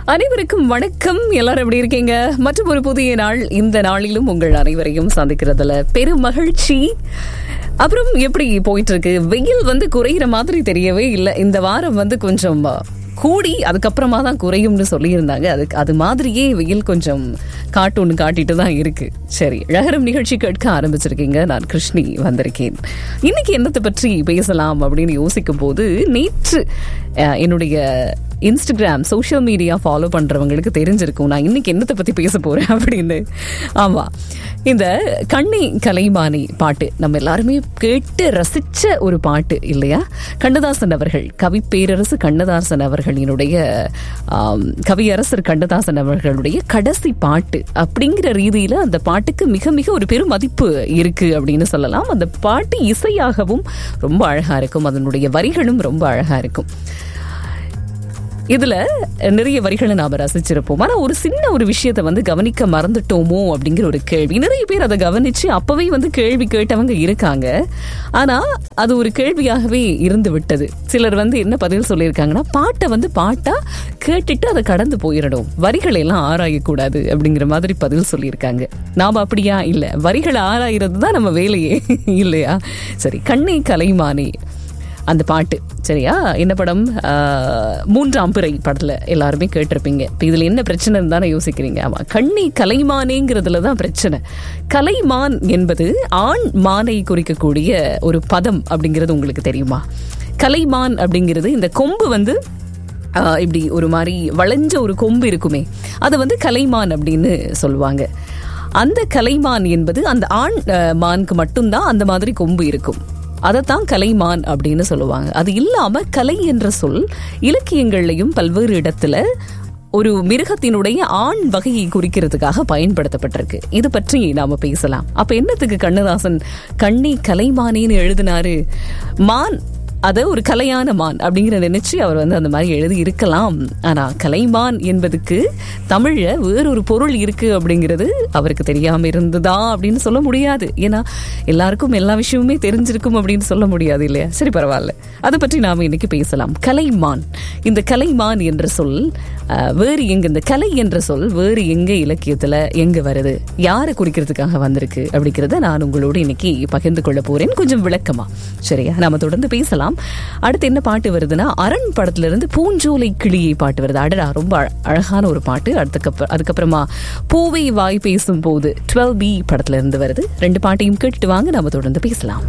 அனைவருக்கும் வணக்கம் எல்லாரும் எப்படி இருக்கீங்க மற்றும் ஒரு புதிய நாள் இந்த நாளிலும் உங்கள் அனைவரையும் சந்திக்கிறதுல பெரும் மகிழ்ச்சி அப்புறம் எப்படி போயிட்டு இருக்கு வெயில் வந்து குறையிற மாதிரி தெரியவே இல்லை இந்த வாரம் வந்து கொஞ்சம் கூடி அதுக்கப்புறமா தான் குறையும்னு சொல்லியிருந்தாங்க அதுக்கு அது மாதிரியே வெயில் கொஞ்சம் காட்டொன்று காட்டிட்டு தான் இருக்கு சரி ழகரம் நிகழ்ச்சி கேட்க ஆரம்பிச்சிருக்கீங்க நான் கிருஷ்ணி வந்திருக்கேன் இன்னைக்கு என்னத்தை பற்றி பேசலாம் அப்படின்னு யோசிக்கும் போது நேற்று அஹ், என்னுடைய இன்ஸ்டாகிராம் சோஷியல் மீடியா ஃபாலோ பண்றவங்களுக்கு தெரிஞ்சிருக்கும் நான் இன்னைக்கு என்னத்தை பத்தி பேச போறேன் அப்படின்னு ஆமா இந்த கண்ணி கலைமானி பாட்டு நம்ம எல்லாருமே கேட்டு ரசிச்ச ஒரு பாட்டு இல்லையா கண்ணதாசன் அவர்கள் கவி பேரரசு கண்ணதாசன் அவர்களினுடைய ஆம், கவியரசர் கண்ணதாசன் அவர்களுடைய கடைசி பாட்டு அப்படிங்கிற ரீதியில அந்த பாட்டுக்கு மிக மிக ஒரு பெரும் மதிப்பு இருக்கு அப்படின்னு சொல்லலாம் அந்த பாட்டு இசையாகவும் ரொம்ப அழகா இருக்கும் அதனுடைய வரிகளும் ரொம்ப அழகா இருக்கும் இதுல நிறைய வரிகளை நாம ரசிச்சிருப்போம் ஆனா ஒரு சின்ன ஒரு விஷயத்தை வந்து கவனிக்க மறந்துட்டோமோ அப்படிங்கிற ஒரு கேள்வி நிறைய பேர் அதை கவனிச்சு அப்பவே வந்து கேள்வி கேட்டவங்க இருக்காங்க ஆனா அது ஒரு கேள்வியாகவே இருந்து விட்டது சிலர் வந்து என்ன பதில் சொல்லியிருக்காங்கன்னா பாட்டை வந்து பாட்டா கேட்டுட்டு அதை கடந்து போயிடணும் வரிகளை எல்லாம் ஆராயக்கூடாது அப்படிங்கிற மாதிரி பதில் சொல்லியிருக்காங்க நாம அப்படியா இல்ல வரிகளை ஆராயிறது தான் நம்ம வேலையே இல்லையா சரி கண்ணை கலைமானே அந்த பாட்டு சரியா என்ன படம் ஆஹ், மூன்றாம் பிறை படத்துல எல்லாருமே கேட்டிருப்பீங்க இப்போ இதுல என்ன பிரச்சனைன்னு தானே யோசிக்கிறீங்க ஆமா கண்ணி கலைமானேங்கிறதுல தான் பிரச்சனை கலைமான் என்பது ஆண் மானை குறிக்கக்கூடிய ஒரு பதம் அப்படிங்கிறது உங்களுக்கு தெரியுமா கலைமான் அப்படிங்கிறது இந்த கொம்பு வந்து ஆஹ், இப்படி ஒரு மாதிரி வளைஞ்ச ஒரு கொம்பு இருக்குமே அதை வந்து கலைமான் அப்படின்னு சொல்லுவாங்க அந்த கலைமான் என்பது அந்த ஆண் ஆஹ், மானுக்கு மட்டும்தான் அந்த மாதிரி கொம்பு இருக்கும் அதைத்தான் கலைமான் அப்படின்னு சொல்லுவாங்க அது இல்லாம கலை என்ற சொல் இலக்கியங்கள்லையும் பல்வேறு இடத்துல ஒரு மிருகத்தினுடைய ஆண் வகையை குறிக்கிறதுக்காக பயன்படுத்தப்பட்டிருக்கு இது பற்றி நாம பேசலாம் அப்ப என்னத்துக்கு கண்ணதாசன் கண்ணி கலைமானேன்னு எழுதினாரு மான் அதை ஒரு கலையான மான் அப்படிங்கிற நினைச்சு அவர் வந்து அந்த மாதிரி எழுதி இருக்கலாம் ஆனா கலைமான் என்பதுக்கு தமிழ்ல வேறொரு பொருள் இருக்கு அப்படிங்கிறது அவருக்கு தெரியாம இருந்ததா அப்படின்னு சொல்ல முடியாது ஏன்னா எல்லாருக்கும் எல்லா விஷயமுமே தெரிஞ்சிருக்கும் அப்படின்னு சொல்ல முடியாது இல்லையா சரி பரவாயில்ல அதை பற்றி நாம இன்னைக்கு பேசலாம் கலைமான் இந்த கலைமான் என்ற சொல் அஹ், வேறு எங்க இந்த கலை என்ற சொல் வேறு எங்க இலக்கியத்துல எங்க வருது யாரை குறிக்கிறதுக்காக வந்திருக்கு அப்படிங்கிறத நான் உங்களோடு இன்னைக்கு பகிர்ந்து கொள்ள போறேன் கொஞ்சம் விளக்கமா சரியா நாம தொடர்ந்து பேசலாம் அடுத்து என்ன பாட்டு வருதுன்னா அரண் படத்துல இருந்து பூஞ்சோலை கிளியை பாட்டு வருது அடடா ரொம்ப அழ- அழகான ஒரு பாட்டு அதுக்கப்புறம் அதுக்கப்புறமா பூவை வாய் பேசும் போது டுவெல் பி படத்துல இருந்து வருது ரெண்டு பாட்டையும் கேட்டுட்டு வாங்க நாம தொடர்ந்து பேசலாம்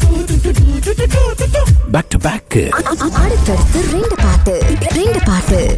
பேக் டு பேக் அடுத்தடுத்து ரெண்டு பாட்டு ரெண்டு பாட்டு